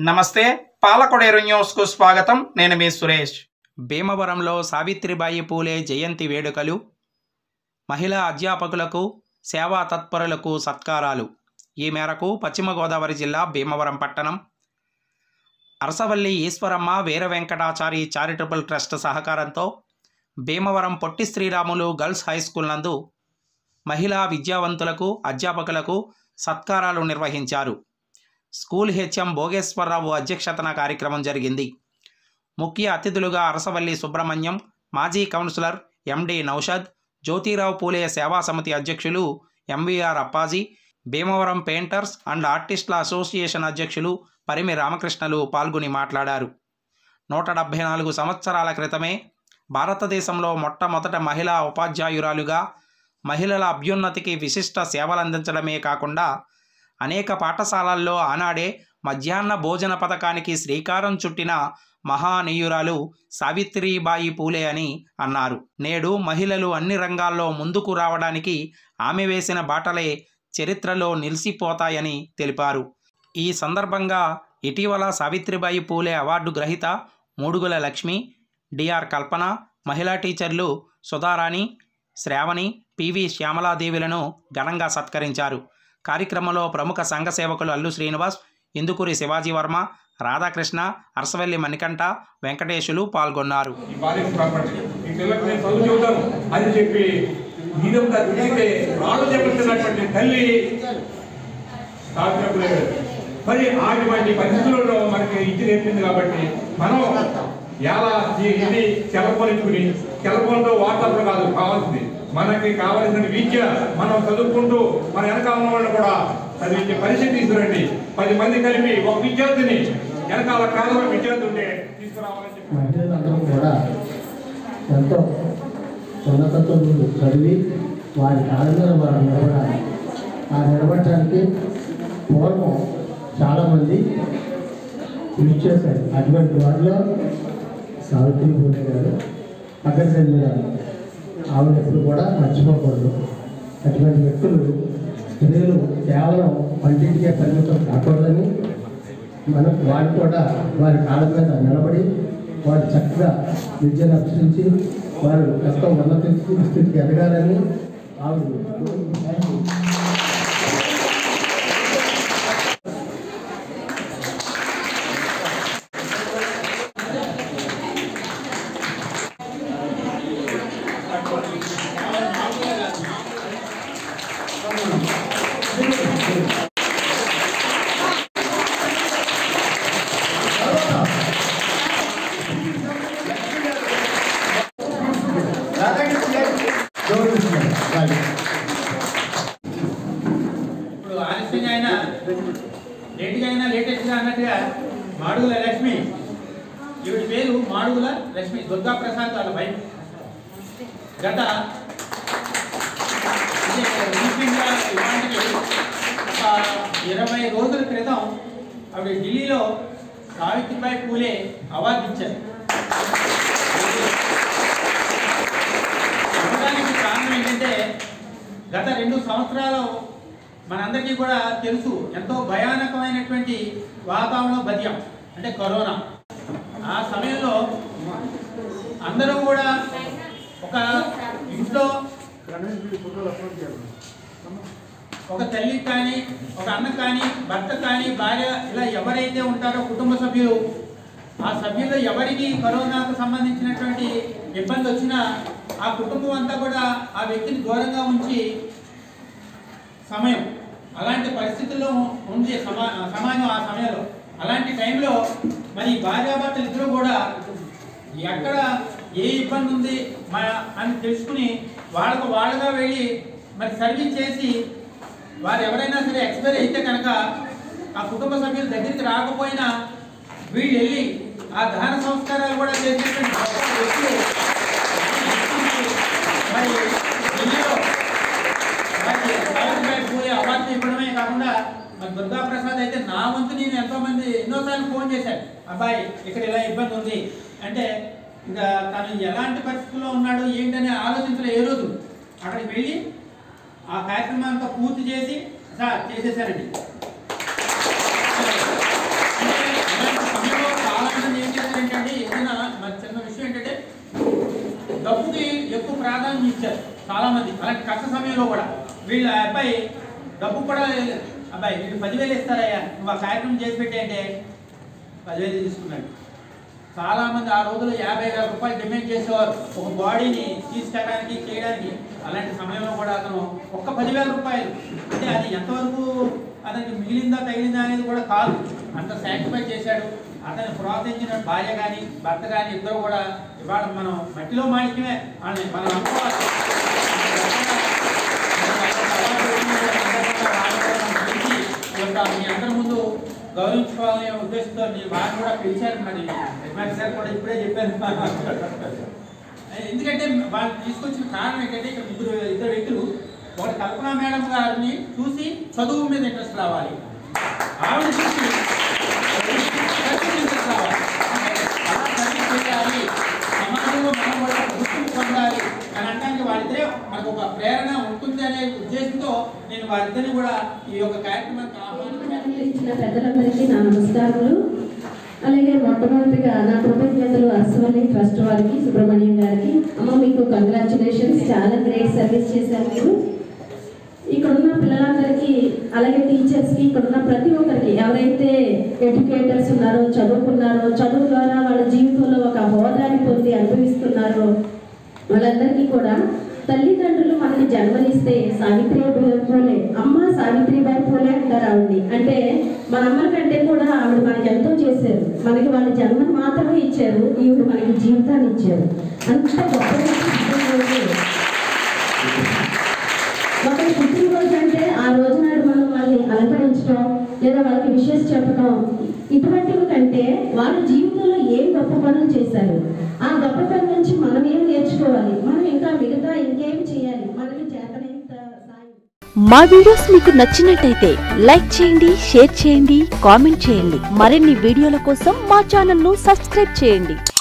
నమస్తే పాలకొడేరు న్యూస్కు స్వాగతం నేను మీ సురేష్ భీమవరంలో సావిత్రిబాయి పూలే జయంతి వేడుకలు మహిళా అధ్యాపకులకు సేవా తత్పరులకు సత్కారాలు ఈ మేరకు పశ్చిమ గోదావరి జిల్లా భీమవరం పట్టణం అరసవల్లి ఈశ్వరమ్మ వీర వెంకటాచారి చారిటబుల్ ట్రస్ట్ సహకారంతో Bhimavaram Potti Sriramulu girls high school నందు మహిళా విద్యావంతులకు అధ్యాపకులకు సత్కారాలు నిర్వహించారు స్కూల్ హెచ్ఎం భోగేశ్వరరావు అధ్యక్షతన కార్యక్రమం జరిగింది ముఖ్య అతిథులుగా అరసవల్లి సుబ్రహ్మణ్యం మాజీ కౌన్సిలర్ ఎండి నౌషద్ జ్యోతిరావు పూలే సేవా సమితి అధ్యక్షులు MVR Appaji Bhimavaram painters and ఆర్టిస్టుల అసోసియేషన్ అధ్యక్షులు పరిమి రామకృష్ణలు పాల్గొని మాట్లాడారు నూట డెబ్భై నాలుగు సంవత్సరాల క్రితమే భారతదేశంలో మొట్టమొదట మహిళా ఉపాధ్యాయురాలుగా మహిళల అభ్యున్నతికి విశిష్ట సేవలందించడమే కాకుండా అనేక పాఠశాలల్లో ఆనాడే మధ్యాహ్న భోజన పథకానికి శ్రీకారం చుట్టిన మహానీయురాలు సావిత్రిబాయి పూలే అని అన్నారు నేడు మహిళలు అన్ని రంగాల్లో ముందుకు రావడానికి ఆమె వేసిన బాటలే చరిత్రలో నిలిచిపోతాయని తెలిపారు ఈ సందర్భంగా ఇటీవల సావిత్రిబాయి పూలే అవార్డు గ్రహీత మూడుగుల లక్ష్మి డిఆర్ కల్పన మహిళా టీచర్లు సుధారాణి శ్రావణి పివి శ్యామలాదేవులను ఘనంగా సత్కరించారు కార్యక్రమంలో ప్రముఖ సంఘ సేవకులు అల్లు శ్రీనివాస్ ఇందుకూరి శివాజీ వర్మ రాధాకృష్ణ అరసవల్లి మణికంఠ వెంకటేశులు పాల్గొన్నారు ఈ బాలిక ప్రాపర్టీ ఈ పిల్లలకు నేను చదువు చెబుతాను అని చెప్పి నీదంతా తిరిగితే రాళ్ళు చెబుతున్నటువంటి తల్లి సావిత్రి గారు మరి అటువంటి పరిస్థితుల్లో మనకి ఇది నేర్పింది కాబట్టి మనం ఎలా ఈ- ఇది చెలపలుచుకుని చెలపలతో వాట్సాప్లో కాదు కావాల్సింది మనకి కావాల్సిన విద్య మనం చదువుకుంటూ మన వెనకాల ఉన్న వాళ్ళు కూడా చదివించే పరిస్థితి తీసుకురండి పది మంది కలిపి ఒక విద్యార్థిని వెనకాల కాదు విద్యార్థి ఉంటే తీసుకురావాలని చెప్పి మహిళలందరూ కూడా ఎంతో ఉన్నత చదువులు చదివి వారి కాళ్ళ మీద వారు నిలబడాలి ఆ నిలబడటానికి పూర్వం చాలామంది కృషి చేశారు అటువంటి వారిలో సావిత్రి పూజ గారు అగ్రసెల్లి గారు ఆవిడ ఎప్పుడు కూడా మర్చిపోకూడదు అటువంటి వ్యక్తులు స్త్రీలు కేవలం వంటింటికే పరిమితం కాకూడదని మనం వారు కూడా వారి కాళ్ళ మీద నిలబడి వారు చక్కగా విద్యను అభ్యసించి వారు ఎంతో ఉన్నత స్థితికి ఎదగాలని ఆవిడ గౌరవిస్తున్నారు ఇప్పుడు ఆలస్యంగా అయినా లేట్గా అయినా లేటెస్ట్గా అన్నట్టుగా మాడుగుల లక్ష్మి ఈవిడ పేరు మాడుగుల లక్ష్మి దుర్గా ప్రసాద్ వాళ్ళ వైఫ్ గత అంటే రీసెంట్గా ఇలాంటివి ఒక ఇరవై రోజుల క్రితం ఆవిడ ఢిల్లీలో సావిత్రిబాయి పూలే అవార్డు ఇచ్చారు ఇవ్వడానికి కారణం ఏంటంటే గత రెండు సంవత్సరాలు మనందరికీ కూడా తెలుసు ఎంతో భయానకమైనటువంటి వాతావరణం బతికాం అంటే కరోనా ఆ సమయంలో అందరూ కూడా ఒక ఇంట్లో ఒక తల్లి కానీ ఒక అన్న కానీ భర్త కానీ భార్య ఇలా ఎవరైతే ఉంటారో కుటుంబ సభ్యులు ఆ సభ్యులు ఎవరికి కరోనాకు సంబంధించినటువంటి ఇబ్బంది వచ్చినా ఆ కుటుంబం అంతా కూడా ఆ వ్యక్తిని దూరంగా ఉంచి సమయం అలాంటి పరిస్థితుల్లో ఉంది సమా సమాజం ఆ సమయంలో అలాంటి టైంలో మరి భార్యాభర్తలు ఇద్దరు కూడా ఎక్కడ ఏ ఇబ్బంది ఉంది మన అని తెలుసుకుని వాళ్ళకు వాళ్ళగా వెళ్ళి మరి సర్వీస్ చేసి వారు ఎవరైనా సరే ఎక్స్పైర్ అయితే కనుక ఆ కుటుంబ సభ్యుల దగ్గరికి రాకపోయినా వీళ్ళు వెళ్ళి ఆ దహన సంస్కారాలు కూడా చేసేటువంటి గొప్ప వ్యక్తులు మరి ఢిల్లీలో మరి సావిత్రిబాయి పూలే అవార్డు ఇవ్వడమే కాకుండా మరి దుర్గా ప్రసాద్ అయితే నా వంతు నేను ఎంతో మంది ఎన్నోసార్లు ఫోన్ చేశాను అబ్బాయి ఇక్కడ ఇలా ఇబ్బంది ఉంది అంటే ఇంకా తను ఎలాంటి పరిస్థితుల్లో ఉన్నాడు ఏంటని ఆలోచించలే ఏ రోజు అక్కడికి వెళ్ళి ఆ కార్యక్రమం అంతా పూర్తి చేసి సార్ చేసేసారండి అంటే డబ్బుకి ఎక్కువ ప్రాధాన్యం ఇచ్చారు చాలా మంది అలాంటి కష్ట సమయంలో కూడా వీళ్ళ అబ్బాయి డబ్బు కూడా అబ్బాయి వీళ్ళు పదివేలు ఇస్తారయ్యా నువ్వు ఆ కార్యక్రమం చేసి పెట్టి అంటే పదివేలు తీసుకున్నాడు చాలా మంది ఆ రోజుల్లో యాభై వేల రూపాయలు డిమాండ్ చేసేవారు ఒక బాడీని తీసుకెళ్ళడానికి చేయడానికి అలాంటి సమయంలో కూడా అతను ఒక్క పదివేల రూపాయలు అంటే అది ఎంతవరకు అతనికి మిగిలిందా తగిలిందా అనేది కూడా కాదు అంత సాక్రిఫై చేశాడు అతన్ని ప్రోత్సహించిన భార్య కానీ భర్త కానీ ఇద్దరు కూడా ఇవాళ మనం మట్టిలో మాణిక్యమే వాళ్ళని మనం అనుకోవాలి ఈ యొక్క మీ అందరి ముందు గౌరవించుకోవాలనే ఉద్దేశంతో మీ వారిని కూడా పిలిచారు మరి హెడ్మాస్టర్ సార్ కూడా ఇప్పుడే చెప్పారు ఎందుకంటే వాళ్ళు తీసుకొచ్చిన కారణం ఏంటంటే ఇక్కడ ముగ్గురు ఇద్దరు వ్యక్తులు ఒకటి కల్పన మేడం గారిని చూసి చదువు మీద ఇంట్రెస్ట్ రావాలి ఆవిడ చూసి చదువు మీద ఇంట్రెస్ట్ రావాలి అంటే అలా చదివి చేయాలి సమాజంలో మనం కూడా గుర్తింపు పొందాలి అని అనడానికి వాళ్ళిద్దరే మనకు ఒక ప్రేరణ ఉంటుంది అనే ఉద్దేశంతో నేను వారిద్దరిని కూడా ఈ యొక్క కార్యక్రమానికి ఆహ్వానించాను ఇచ్చిన పెద్దలందరికీ నా నమస్కారములు అలాగే మొట్టమొదటిగా నా కృతజ్ఞతలు అరసవల్లి ట్రస్ట్ వారికి సుబ్రహ్మణ్యం గారికి అమ్మ మీకు కంగ్రాచులేషన్స్ చాలా గ్రేట్ సర్వీస్ చేశారు మీరు ఇక్కడున్న పిల్లలందరికీ అలాగే టీచర్స్కి ఇక్కడున్న ప్రతి ఒక్కరికి ఎవరైతే ఎడ్యుకేటర్స్ ఉన్నారో చదువుకున్నారో చదువు ద్వారా వాళ్ళ జీవితంలో ఒక హోదాని పొంది అనుభవిస్తున్నారో వాళ్ళందరికీ కూడా తల్లిదండ్రులు మనకి జన్మనిస్తే సావిత్రిబాయి పూలే అమ్మ సావిత్రిబాయి పూలే అంటారు ఆవిడ్ని అంటే మన అమ్మల కంటే కూడా ఆవిడ మనకి ఎంతో చేశారు మనకి వాళ్ళ జన్మను మాత్రమే ఇచ్చారు ఈవిడ మనకి జీవితాన్ని ఇచ్చారు అంత గొప్ప పుట్టినరోజు. ఒకరి పుట్టినరోజు అంటే ఆ రోజు నాడు మనం వాళ్ళని అలంకరించడం లేదా వాళ్ళకి విషెస్ చెప్పడం ఇటువంటివి కంటే వాళ్ళ జీవితంలో ఏం గొప్ప పనులు చేశారు ఆ గొప్ప పని నుంచి మనం ఏం నేర్చుకోవాలి మనం ఇంకా మిగతా ఇంకేం చేయాలి మనకి చేతనైనంత సాయం మా వీడియోస్ మీకు నచ్చినట్టయితే లైక్ చేయండి షేర్ చేయండి కామెంట్ చేయండి మరిన్ని వీడియోల కోసం మా ఛానల్ ను సబ్స్క్రైబ్ చేయండి